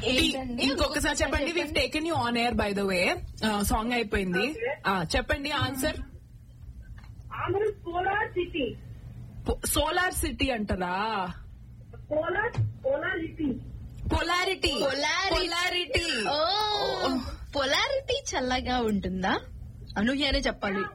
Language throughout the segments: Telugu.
ఏంటండి ఇంకొకసారి చెప్పండి we taken you on air by the way song అయిపోయింది ఆ, చెప్పండి answer Andhra Kolar city solar city అంటదా Kolar Kolar city polarity Polarity. Polarity ఓ పొలారిటీ చల్లగా ఉంటుందా అనూహ్యనే చెప్పాలి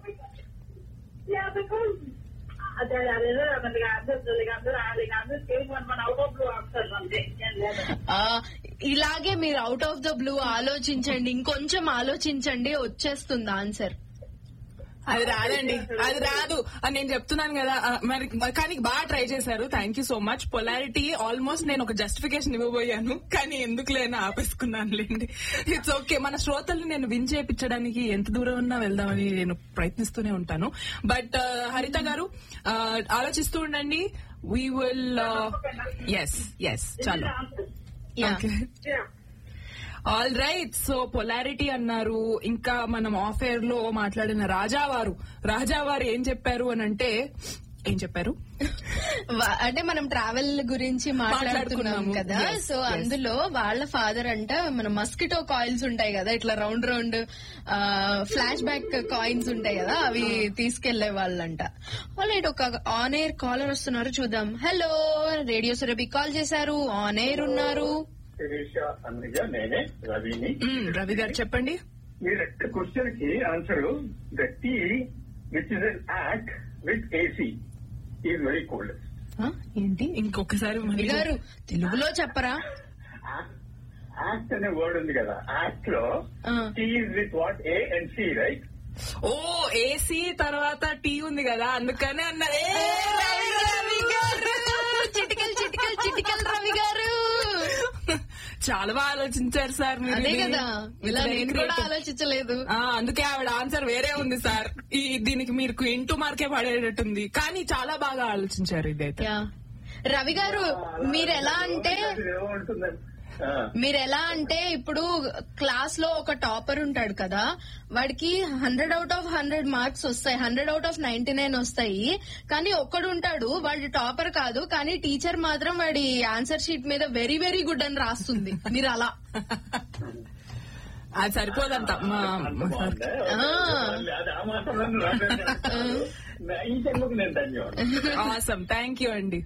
యా బికాస్ అదే అదే మనకి ఆన్సర్ అందరూ అందరూ సేమ్ వన్ మన అవుట్ ఆఫ్ బ్లూ ఆన్సర్ అంతే ఏం లేదు. ఆ, ఇలాగే మీరు అవుట్ ఆఫ్ ద బ్లూ ఆలోచించండి ఇంకొంచెం ఆలోచించండి వచ్చేస్తుంది ఆన్సర్ అది రాదండి అది రాదు అని నేను చెప్తున్నాను కదా ఆ, మరి కానీ బాగా ట్రై చేశారు thank you so much polarity almost నేను ఒక జస్టిఫికేషన్ ఇవ్వబోయాను కానీ ఎందుకు లేని ఆపేసుకున్నానులేండి ఇట్స్ ఓకే మన శ్రోతల్ని నేను విన్ చేయించడానికి ఎంత దూరం ఉన్నా వెళ్దామని నేను ప్రయత్నిస్తూనే ఉంటాను బట్ హరిత గారు ఆ, ఆలోచిస్తూ ఉండండి వీ విల్ ఎస్ ఎస్ చాలు yeah okay Yeah. All right so polarity అన్నారు ఇంకా మనం ఆఫ్ ఎయిర్ లో మాట్లాడిన రాజావారు రాజావారు ఏం చెప్పారు అని అంటే ఏం చెప్పారు వా- అంటే మనం ట్రావెల్ గురించి మాట్లాడుతున్నాం మాట్లాడుకున్నాము. కదా Yes, సో yes. అందులో వాళ్ళ ఫాదర్ అంట మన మస్కిటో కాయిల్స్ ఉంటాయి కదా ఇట్లా round round flashback coins ఉంటాయి కదా అవి తీసుకెళ్లే వాళ్ళంట వాళ్ళు ఇటు ఒక ఆన్ ఎయిర్ కాలర్ వస్తున్నారు చూద్దాం హలో రేడియో సురభి కాల్ చేశారు ఆన్ ఎయిర్ ఉన్నారు శిరీష అన్నయ్య నేనే రవిని మ్మ్, రవి గారు చెప్పండి మీరు క్వశ్చన్ కి answer the T which is an act with AC is very cold ఆ, ఏంటి ఇంకొకసారి రవి మళ్ళీ గారు తెలుగులో చెప్పరా యాక్ట్ అనే వర్డ్ ఉంది కదా యాక్ట్ లో ఆ. T is with what A and C right ఓ ఏసీ తర్వాత టీ ఉంది కదా అందుకనే అన్నారు ఏ, రవి గారు! చిటికల్ చిటికల్ చిటికల్ రవి గారు చాలా బాగా ఆలోచించారు సార్ మీరు అదే ఇది. కదా ఇలా Very నేను కూడా creative. ఆలోచించలేదు ఆ, అందుకే ఆవిడ ఆన్సర్ వేరే ఉంది సార్ ఈ దీనికి మీరు ఇంటూ మార్కే పడేటట్టుంది కానీ చాలా బాగా ఆలోచించారు ఇదైతే యా రవి గారు మీరు ఎలా అంటే ఏమంటుందండి మీరు ఎలా అంటే ఇప్పుడు క్లాస్ లో ఒక టాపర్ ఉంటాడు కదా వాడికి hundred out of hundred marks వస్తాయి hundred out of ninety nine వస్తాయి కానీ ఒక్కడు ఉంటాడు వాడి టాపర్ కాదు కానీ టీచర్ మాత్రం వాడి ఆన్సర్ షీట్ మీద వెరీ వెరీ గుడ్ అని రాస్తుంది మీరు అలా అది సరిపోదంట మా మా సార్ అది ఆ మాత్రం ఈ జన్మకు నేను ధన్యవాదాలు ఆసమ్ థ్యాంక్ యూ అండి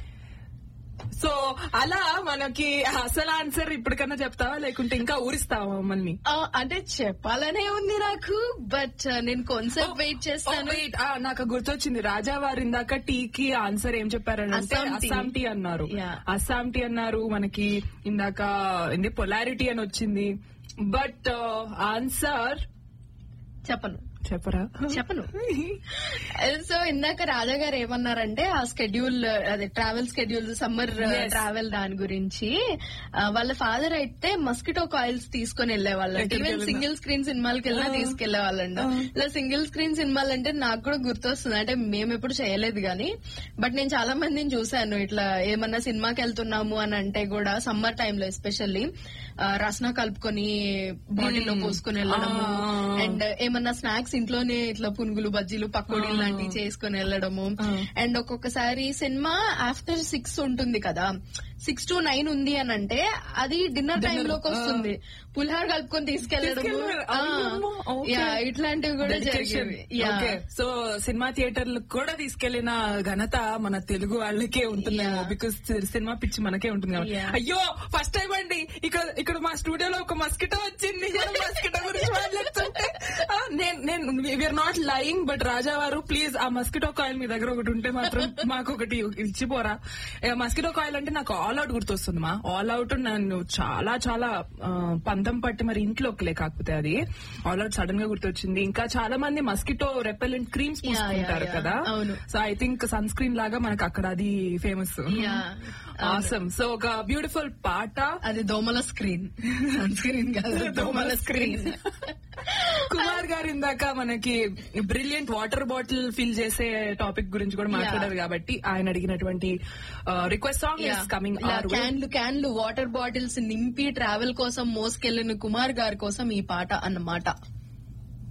సో అలా మనకి అసలు ఆన్సర్ ఇప్పటికన్నా చెప్తావా లేకుంటే ఇంకా ఊరిస్తావా మమ్మల్ని ఆ, అంటే చెప్పాలనే ఉంది నాకు బట్ నేను కొంచెం వెయిట్ చేస్తాను Oh, wait. ఆ, నాకు గుర్తొచ్చింది రాజా వారు ఇందాక టీకి ఆన్సర్ ఏం చెప్పారంటే అస్సాం టీ. అస్సాం టీ అన్నారు Yeah. అస్సాం టీ అన్నారు మనకి ఇందాక ఏంది పొలారిటీ అని వచ్చింది బట్ ఆన్సర్ చెప్పను చెప్పరా చెప్పను సో ఇందాక రాజా గారు ఏమన్నారంటే ఆ స్కెడ్యూల్ అదే travel schedule summer Yes. Travel దాని గురించి ఆ, వాళ్ళ ఫాదర్ అయితే మస్కిటో కాయిల్స్ తీసుకొని వెళ్లేవాళ్ళంట ఎక్కడికి ఈవెన్ వెళ్ళినా. సింగిల్ స్క్రీన్ సినిమాలకి వెళ్ళినా తీసుకెళ్లే వాళ్ళంట ఇలా సింగిల్ స్క్రీన్ సినిమాలు అంటే నాకు కూడా గుర్తొస్తుంది అంటే మేము ఎప్పుడు చేయలేదు గానీ బట్ నేను చాలా మందిని చూశాను ఇట్లా ఏమన్నా సినిమాకి వెళ్తున్నాము అని అంటే కూడా సమ్మర్ టైమ్ లో ఎస్పెషల్లీ రసన కలుపుకొని బాడీలో పోసుకొని వెళ్ళడము Ah. అండ్ ఏమన్నా స్నాక్స్ ఇంట్లోనే ఇట్లా పునుగులు బజ్జీలు పకోడీలు Ah. లాంటివి చేసుకొని వెళ్ళడము Ah. అండ్ ఒక్కొక్కసారి సినిమా ఆఫ్టర్ సిక్స్ ఉంటుంది కదా సిక్స్ టు నైన్ ఉంది అని అంటే అది డిన్నర్ టైం Dinner, లోకి వస్తుంది పులిహార కలుపుకొని తీసుకెళ్లడము తీసుకెళ్ళారు. ఆ, అమ్మో, okay. యా, ఇట్లాంటివి కూడా Dedication. జరిగేవి యా. Okay. సో సినిమా థియేటర్లకు కూడా తీసుకెళ్లిన ఘనత మన తెలుగు వాళ్ళకే ఉంటుందేమో Yeah. బికాస్ సినిమా పిచ్చి మనకే ఉంటుంది కాబట్టి Yeah. అయ్యో ఫస్ట్ టైం అండి ఇక్కడ ఇక్కడ మా స్టూడియోలో ఒక మస్కిటో వచ్చింది మస్కిటో గురించి మాట్లాడుతుంటే ఆ, నేను నేను we're not lying but Raja వారు ప్లీజ్ ఆ మస్కిటో కాయిల్ మీ దగ్గర ఒకటి ఉంటే మాత్రం మాకు ఒకటి ఇచ్చిపోరా మస్కిటో కాయిల్ అంటే నాకు ఆల్ అవుట్ గుర్తొస్తుంది మా ఆల్ అవుట్ నన్ను చాలా చాలా ఆ, పంతం పట్టి మరి ఇంట్లోకిలే కాకపోతే అది ఆల్ అవుట్ సడన్ గా గుర్తొచ్చింది ఇంకా చాలా మంది mosquito repellent creams Yeah, yeah, పూసుకుంటారు yeah. కదా అవును. So I think sunscreen లాగా మనకు అక్కడ అది ఫేమస్ Yeah. ఆసమ్ సో ఒక బ్యూటిఫుల్ పాట అది దోమల స్క్రీన్ సన్ స్క్రీన్ కాదు దోమల స్క్రీన్ కుమార్ గారు ఇందాక మనకి బ్రిలియంట్ వాటర్ బాటిల్ ఫిల్ చేసే టాపిక్ గురించి కూడా మాట్లాడారు కాబట్టి ఆయన అడిగినటువంటి రిక్వెస్ట్ సాంగ్ ఇస్ కమింగ్ క్యాన్లు క్యాన్లు వాటర్ బాటిల్స్ నింపి ట్రావెల్ కోసం మోసుకెళ్లిన కుమార్ గారి కోసం ఈ పాట అన్నమాట